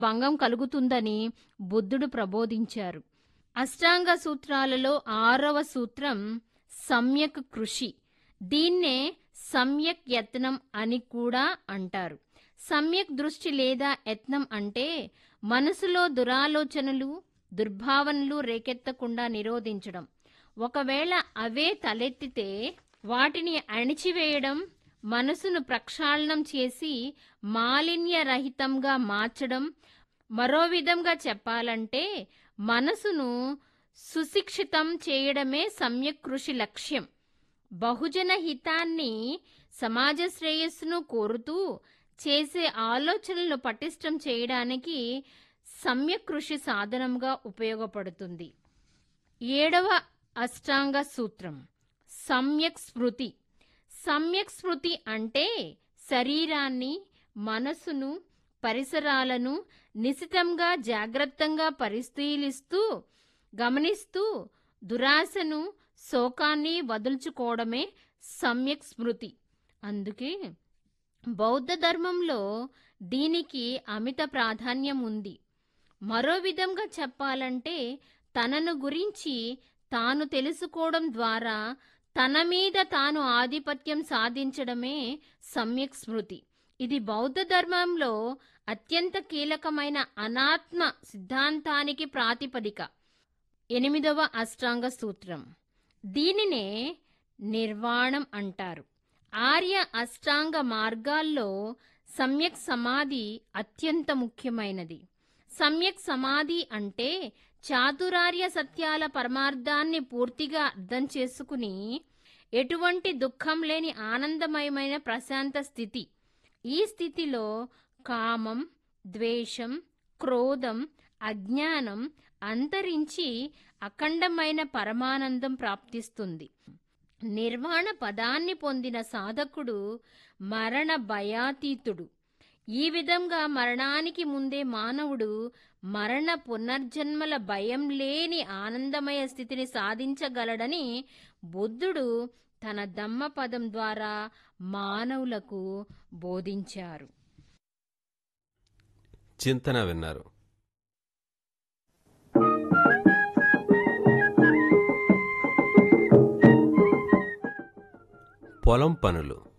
భంగం కలుగుతుందని బుద్ధుడు ప్రబోధించారు అష్టాంగ సూత్రాలలో ఆరవ సూత్రం సమ్యక్ కృషి దీన్నే సమ్యక్ యత్నం అని కూడా అంటారు సమ్యక్ దృష్టి లేదా యత్నం అంటే మనసులో దురాలోచనలు దుర్భావనలు రేకెత్తకుండా నిరోధించడం ఒకవేళ అవే తలెత్తితే వాటిని అణిచివేయడం మనసును ప్రక్షాళనం చేసి మాలిన్యరహితంగా మార్చడం మరో విధంగా చెప్పాలంటే మనసును సుశిక్షితం చేయడమే సమ్యక్ కృషి లక్ష్యం బహుజన హితాన్ని సమాజ శ్రేయస్సును కోరుతూ చేసే ఆలోచనలను పటిష్టం చేయడానికి సమ్యక్ కృషి సాధనంగా ఉపయోగపడుతుంది ఏడవ అష్టాంగ సూత్రం సమ్యక్ స్మృతి సమ్యక్ స్మృతి అంటే శరీరాన్ని మనసును పరిసరాలను నిశితంగా జాగ్రత్తగా పరిశీలిస్తూ గమనిస్తూ దురాశను శోకాన్ని వదుల్చుకోవడమే సమ్యక్ స్మృతి అందుకే బౌద్ధ ధర్మంలో దీనికి అమిత ప్రాధాన్యం ఉంది మరో విధంగా చెప్పాలంటే తనను గురించి తాను తెలుసుకోవడం ద్వారా తన మీద తాను ఆధిపత్యం సాధించడమే సమ్యక్ స్మృతి ఇది బౌద్ధ ధర్మంలో అత్యంత కీలకమైన అనాత్మ సిద్ధాంతానికి ప్రాతిపదిక ఎనిమిదవ అష్టాంగ సూత్రం దీనినే నిర్వాణం అంటారు ఆర్య అష్టాంగ మార్గాల్లో సమ్యక్ సమాధి అత్యంత ముఖ్యమైనది సమ్యక్ సమాధి అంటే చాతురార్య సత్యాల పరమార్థాన్ని పూర్తిగా అర్థం చేసుకుని ఎటువంటి దుఃఖం లేని ఆనందమయమైన ప్రశాంత స్థితి ఈ స్థితిలో కామం ద్వేషం క్రోధం అజ్ఞానం అంతరించి అఖండమైన పరమానందం ప్రాప్తిస్తుంది నిర్వాణ పదాన్ని పొందిన సాధకుడు మరణ భయాతీతుడు ఈ విధంగా మరణానికి ముందే మానవుడు మరణ పునర్జన్మల భయం లేని ఆనందమయ స్థితిని సాధించగలడని బుద్ధుడు తన దమ్మపదం ద్వారా మానవులకు బోధించారు చింతన విన్నారు పొలం పనులు